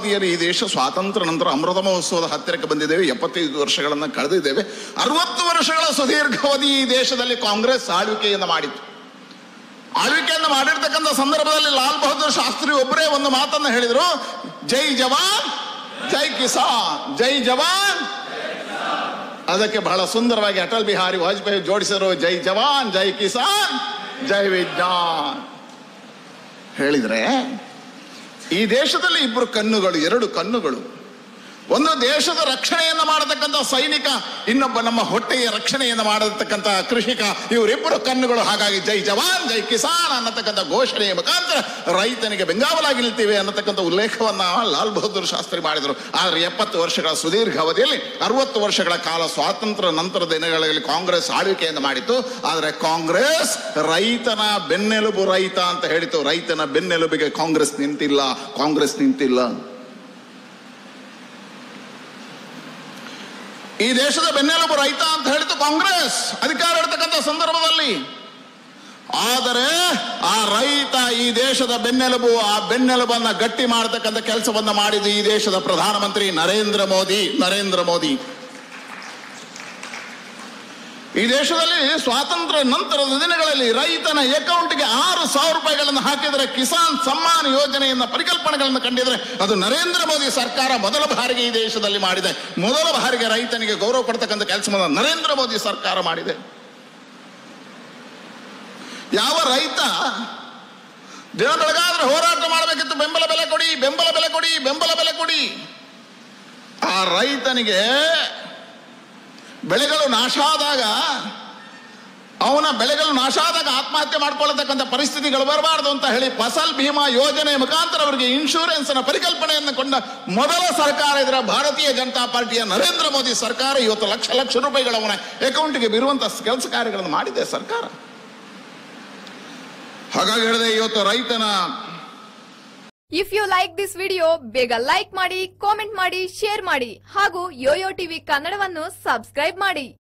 ಅವಧಿಯಲ್ಲಿ ಈ ದೇಶ ಸ್ವಾತಂತ್ರ್ಯ ನಂತರ ಅಮೃತ ಮಹೋತ್ಸವದ ಹತ್ತಿರಕ್ಕೆ ಬಂದಿದ್ದೇವೆ ಎಪ್ಪತ್ತೈದು ವರ್ಷಗಳನ್ನು ಕಳೆದಿದ್ದೇವೆ ಅರವತ್ತು ವರ್ಷಗಳ ಸುದೀರ್ಘಾವಧಿ ಈ ದೇಶದಲ್ಲಿ ಕಾಂಗ್ರೆಸ್ ಆಳ್ವಿಕೆಯನ್ನು ಮಾಡಿತು ಆಳ್ವಿಕೆಯನ್ನು ಮಾಡಿರ್ತಕ್ಕಂಥ ಸಂದರ್ಭದಲ್ಲಿ ಲಾಲ್ ಬಹದ್ದೂರ್ ಶಾಸ್ತ್ರಿ ಒಬ್ಬರೇ ಒಂದು ಮಾತನ್ನು ಹೇಳಿದರು ಜೈ ಜವಾನ್ ಜೈ ಕಿಸಾನ್ ಜೈ ಜವಾನ್ ಅದಕ್ಕೆ ಬಹಳ ಸುಂದರವಾಗಿ ಅಟಲ್ ಬಿಹಾರಿ ವಾಜಪೇಯಿ ಜೋಡಿಸಿದರು ಜೈ ಜವಾನ್ ಜೈ ಕಿಸಾನ್ ಜೈ ವಿಜ್ಞಾನ್ ಹೇಳಿದ್ರೆ ಈ ದೇಶದಲ್ಲಿ ಇಬ್ಬರು ಕಣ್ಣುಗಳು ಎರಡು ಕಣ್ಣುಗಳು ಒಂದು ದೇಶದ ರಕ್ಷಣೆಯನ್ನು ಮಾಡತಕ್ಕಂಥ ಸೈನಿಕ ಇನ್ನೊಬ್ಬ ನಮ್ಮ ಹೊಟ್ಟೆಯ ರಕ್ಷಣೆಯನ್ನು ಮಾಡತಕ್ಕಂಥ ಕೃಷಿಕ ಇವರಿಬ್ಬರು ಕಣ್ಣುಗಳು ಹಾಗಾಗಿ ಜೈ ಜವಾನ್ ಜೈ ಕಿಸಾನ್ ಅನ್ನತಕ್ಕಂಥ ಘೋಷಣೆಯ ಮುಖಾಂತರ ರೈತನಿಗೆ ಬೆಂಗಾವಲಾಗಿ ನಿಲ್ತೀವಿ ಅನ್ನತಕ್ಕಂಥ ಉಲ್ಲೇಖವನ್ನ ಲಾಲ್ ಬಹದ್ದೂರ್ ಶಾಸ್ತ್ರಿ ಮಾಡಿದರು ಆದರೆ ಎಪ್ಪತ್ತು ವರ್ಷಗಳ ಸುದೀರ್ಘ ಅವಧಿಯಲ್ಲಿ ಅರವತ್ತು ವರ್ಷಗಳ ಕಾಲ ಸ್ವಾತಂತ್ರ್ಯ ನಂತರದ ದಿನಗಳಲ್ಲಿ ಕಾಂಗ್ರೆಸ್ ಆಳ್ವಿಕೆಯನ್ನು ಮಾಡಿತ್ತು ಆದರೆ ಕಾಂಗ್ರೆಸ್ ರೈತನ ಬೆನ್ನೆಲುಬು ರೈತ ಅಂತ ಹೇಳಿತು ರೈತನ ಬೆನ್ನೆಲುಬಿಗೆ ಕಾಂಗ್ರೆಸ್ ನಿಂತಿಲ್ಲ ಕಾಂಗ್ರೆಸ್ ನಿಂತಿಲ್ಲ ಈ ದೇಶದ ಬೆನ್ನೆಲುಬು ರೈತ ಅಂತ ಹೇಳಿತು ಕಾಂಗ್ರೆಸ್ ಅಧಿಕಾರ ಇರ್ತಕ್ಕಂಥ ಸಂದರ್ಭದಲ್ಲಿ ಆದರೆ ಆ ರೈತ ಈ ದೇಶದ ಬೆನ್ನೆಲುಬು ಆ ಬೆನ್ನೆಲುಬನ್ನ ಗಟ್ಟಿ ಮಾಡತಕ್ಕಂಥ ಕೆಲಸವನ್ನ ಮಾಡಿದ ಈ ದೇಶದ ಪ್ರಧಾನಮಂತ್ರಿ ನರೇಂದ್ರ ಮೋದಿ ನರೇಂದ್ರ ಮೋದಿ ಈ ದೇಶದಲ್ಲಿ ಸ್ವಾತಂತ್ರ್ಯ ನಂತರದ ದಿನಗಳಲ್ಲಿ ರೈತನ ಅಕೌಂಟ್ಗೆ ಆರು ಸಾವಿರ ರೂಪಾಯಿಗಳನ್ನು ಹಾಕಿದರೆ ಕಿಸಾನ್ ಸಮ್ಮಾನ್ ಯೋಜನೆಯನ್ನ ಪರಿಕಲ್ಪನೆಗಳನ್ನು ಕಂಡಿದ್ರೆ ಅದು ನರೇಂದ್ರ ಮೋದಿ ಸರ್ಕಾರ ಮೊದಲ ಬಾರಿಗೆ ಈ ದೇಶದಲ್ಲಿ ಮಾಡಿದೆ ಮೊದಲ ಬಾರಿಗೆ ರೈತನಿಗೆ ಗೌರವ ಕೊಡ್ತಕ್ಕಂಥ ಕೆಲಸವನ್ನು ನರೇಂದ್ರ ಮೋದಿ ಸರ್ಕಾರ ಮಾಡಿದೆ ಯಾವ ರೈತ ದಿನ ಬೆಳಗಾದ್ರೆ ಹೋರಾಟ ಮಾಡಬೇಕಿತ್ತು ಬೆಂಬಲ ಬೆಲೆ ಕೊಡಿ ಬೆಂಬಲ ಬೆಲೆ ಕೊಡಿ ಬೆಂಬಲ ಬೆಲೆ ಕೊಡಿ ಆ ರೈತನಿಗೆ ಬೆಳೆಗಳು ನಾಶ ಆದಾಗ ಅವನ ಬೆಳೆಗಳು ನಾಶ ಆದಾಗ ಆತ್ಮಹತ್ಯೆ ಮಾಡ್ಕೊಳ್ಳತಕ್ಕಂಥ ಪರಿಸ್ಥಿತಿಗಳು ಬರಬಾರ್ದು ಅಂತ ಹೇಳಿ ಫಸಲ್ ಭೀಮಾ ಯೋಜನೆ ಮುಖಾಂತರ ಅವರಿಗೆ ಇನ್ಶೂರೆನ್ಸ್ ನ ಪರಿಕಲ್ಪನೆಯನ್ನು ಕೊಂಡ ಮೊದಲ ಸರ್ಕಾರ ಇದರ ಭಾರತೀಯ ಜನತಾ ಪಾರ್ಟಿಯ ನರೇಂದ್ರ ಮೋದಿ ಸರ್ಕಾರ ಇವತ್ತು ಲಕ್ಷ ಲಕ್ಷ ರೂಪಾಯಿಗಳ ಅವನ ಅಕೌಂಟ್ಗೆ ಬೀರುವಂತ ಕೆಲಸ ಕಾರ್ಯಗಳನ್ನು ಮಾಡಿದೆ ಸರ್ಕಾರ ಹಾಗಾಗಿ ಹೇಳಿದೆ ಇವತ್ತು ರೈತನ if you like this video ಬೇಗ ಲೈಕ್ ಮಾಡಿ ಕಾಮೆಂಟ್ ಮಾಡಿ ಶೇರ್ ಮಾಡಿ ಹಾಗೂ ಯೋಯೋ ಟಿವಿ ಕನ್ನಡವನ್ನು ಸಬ್ಸ್ಕ್ರೈಬ್ ಮಾಡಿ